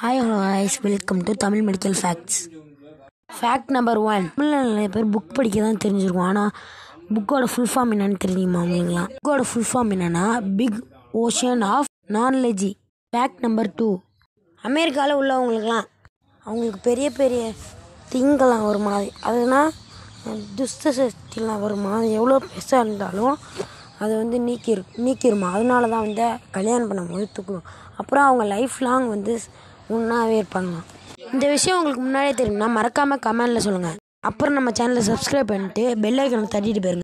hi hello ஹாய்ஸ் welcome to Tamil medical facts fact number one தமிழில் நிறைய பேர் புக் படிக்க தான் தெரிஞ்சிருக்கும் ஆனால் புக்கோட ஃபுல் ஃபார்ம் என்னன்னு தெரியுமா உங்களுக்குலாம் புக்கோட ஃபுல் ஃபார்ம் என்னன்னா big ocean of knowledge fact number two அமெரிக்காவில் உள்ளவங்களுக்குலாம் அவங்களுக்கு பெரிய பெரிய திங்கெல்லாம் ஒரு மாதிரி அதுனா துஷ்ட சக்திலாம் வருமா அது எவ்வளோ பெருசாக இருந்தாலும் அது வந்து நீக்கிரு நீக்கிருமா அதனால தான் வந்து கல்யாணம் பண்ணும்போது தூக்கணும் அப்புறம் அவங்க லைஃப் லாங் வந்து ஒன்றாவே இருப்பாங்களாம் இந்த விஷயம் உங்களுக்கு முன்னாடியே தெரியும்னா மறக்காமல் கமெண்டில் சொல்லுங்கள் அப்புறம் நம்ம சேனலை சப்ஸ்கிரைப் பண்ணிட்டு பெல் ஐக்கனை தட்டிட்டு போயிருங்க